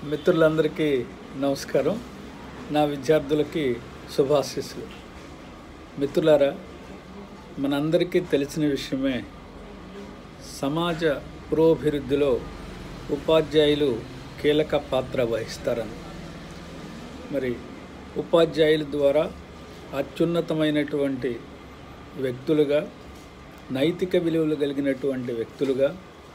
మిత్రులందరికీ నమస్కారం నా విద్యార్థులకి శుభాశీస్సులు మిత్రులారా మనందరికీ తెలిసిన విషయమే సమాజ పురోభివృద్ధిలో ఉపాధ్యాయులు కీలక పాత్ర వహిస్తారని మరి ఉపాధ్యాయుల ద్వారా అత్యున్నతమైనటువంటి వ్యక్తులుగా నైతిక విలువలు కలిగినటువంటి వ్యక్తులుగా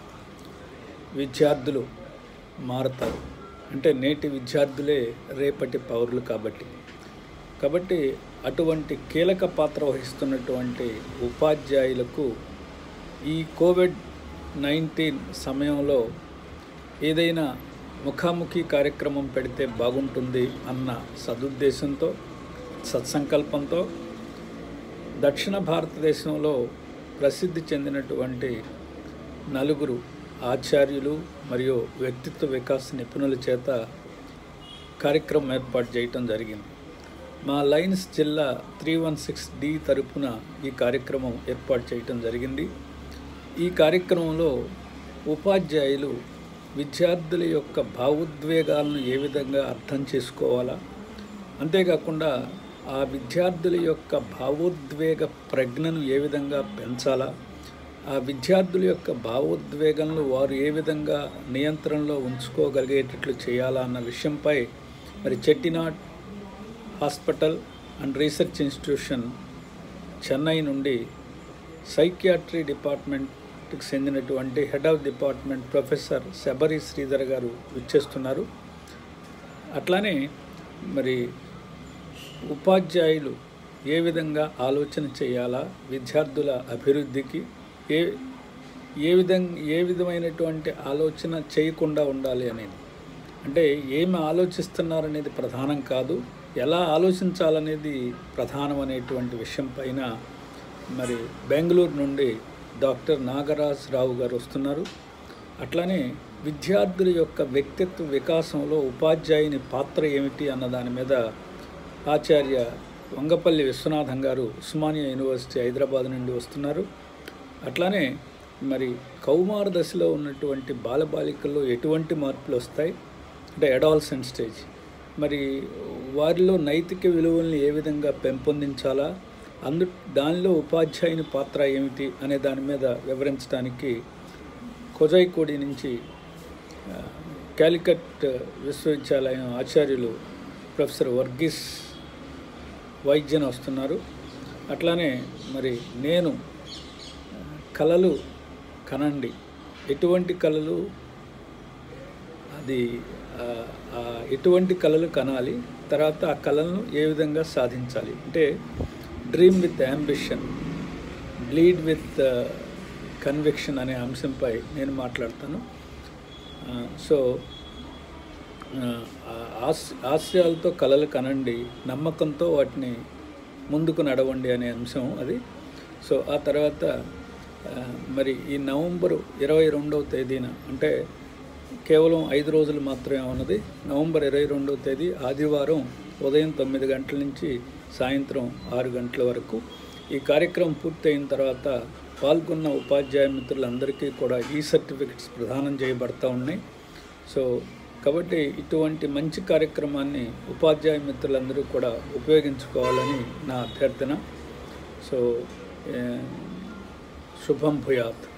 విద్యార్థులు మారతారు అంటే నేటి విద్యార్థులే రేపటి పౌరులు కాబట్టి కాబట్టి అటువంటి కీలక పాత్ర వహిస్తున్నటువంటి ఉపాధ్యాయులకు ఈ కోవిడ్ నైన్టీన్ సమయంలో ఏదైనా ముఖాముఖి కార్యక్రమం పెడితే బాగుంటుంది అన్న సదుద్దేశంతో సత్సంకల్పంతో దక్షిణ భారతదేశంలో ప్రసిద్ధి చెందినటువంటి నలుగురు ఆచార్యులు మరియు వ్యక్తిత్వ వికాస నిపుణుల చేత కార్యక్రమం ఏర్పాటు చేయటం జరిగింది మా లైన్స్ జిల్లా త్రీ వన్ సిక్స్ డి తరపున ఈ కార్యక్రమం ఏర్పాటు చేయటం జరిగింది ఈ కార్యక్రమంలో ఉపాధ్యాయులు విద్యార్థుల యొక్క భావోద్వేగాలను ఏ విధంగా అర్థం చేసుకోవాలా అంతేకాకుండా ఆ విద్యార్థుల యొక్క భావోద్వేగ ప్రజ్ఞను ఏ విధంగా పెంచాలా ఆ విద్యార్థుల యొక్క భావోద్వేగంలో వారు ఏ విధంగా నియంత్రణలో ఉంచుకోగలిగేటట్లు చేయాలా అన్న విషయంపై మరి Chettinad hospital and research institution Chennai నుండి సైకియాట్రీ డిపార్ట్మెంట్కి చెందినటువంటి head of department professor Sabari Sridhar గారు విచ్చేస్తున్నారు అట్లానే మరి ఉపాధ్యాయులు ఏ విధంగా ఆలోచన చేయాలా విద్యార్థుల అభివృద్ధికి ఏ ఏ విధంగా ఏ విధమైనటువంటి ఆలోచన చేయకుండా ఉండాలి అనేది అంటే ఏమి ఆలోచిస్తున్నారనేది ప్రధానం కాదు ఎలా ఆలోచించాలనేది ప్రధానం అనేటువంటి విషయం పైన మరి బెంగళూరు నుండి డాక్టర్ నాగరాజ్ రావు గారు వస్తున్నారు అట్లానే విద్యార్థుల యొక్క వ్యక్తిత్వ వికాసంలో ఉపాధ్యాయుని పాత్ర ఏమిటి అన్న దాని మీద ఆచార్య వంగపల్లి విశ్వనాథం గారు ఉస్మానియా యూనివర్సిటీ హైదరాబాద్ నుండి వస్తున్నారు అట్లానే మరి కౌమార దశలో ఉన్నటువంటి బాలబాలికల్లో ఎటువంటి మార్పులు వస్తాయి అంటే అడాల్సెంట్ స్టేజ్ మరి వారిలో నైతిక విలువల్ని ఏ విధంగా పెంపొందించాలా అందు దానిలో ఉపాధ్యాయుని పాత్ర ఏమిటి అనే దాని మీద వివరించడానికి కొజైకోడి నుంచి క్యాలికట్ విశ్వవిద్యాలయం ఆచార్యులు ప్రొఫెసర్ వర్గీస్ వైద్యన్ వస్తున్నారు అట్లానే మరి నేను కళలు కనండి ఎటువంటి కళలు అది ఎటువంటి కళలు కనాలి తర్వాత ఆ కళలను ఏ విధంగా సాధించాలి అంటే dream with ambition bleed with conviction అనే అంశంపై నేను మాట్లాడతాను సో ఆశ ఆశయాలతో కళలు కనండి నమ్మకంతో వాటిని ముందుకు నడవండి అనే అంశం అది సో ఆ తర్వాత మరి ఈ నవంబరు ఇరవై రెండవ తేదీన అంటే కేవలం ఐదు రోజులు మాత్రమే ఉన్నది నవంబర్ ఇరవై రెండవ తేదీ ఆదివారం ఉదయం తొమ్మిది గంటల నుంచి సాయంత్రం ఆరు గంటల వరకు ఈ కార్యక్రమం పూర్తయిన తర్వాత పాల్గొన్న ఉపాధ్యాయ మిత్రులందరికీ కూడా ఈ సర్టిఫికెట్స్ ప్రదానం చేయబడతా ఉన్నాయి సో కాబట్టి ఇటువంటి మంచి కార్యక్రమాన్ని ఉపాధ్యాయ మిత్రులందరూ కూడా ఉపయోగించుకోవాలని నా అభ్యర్థన సో శుభం భూయాత్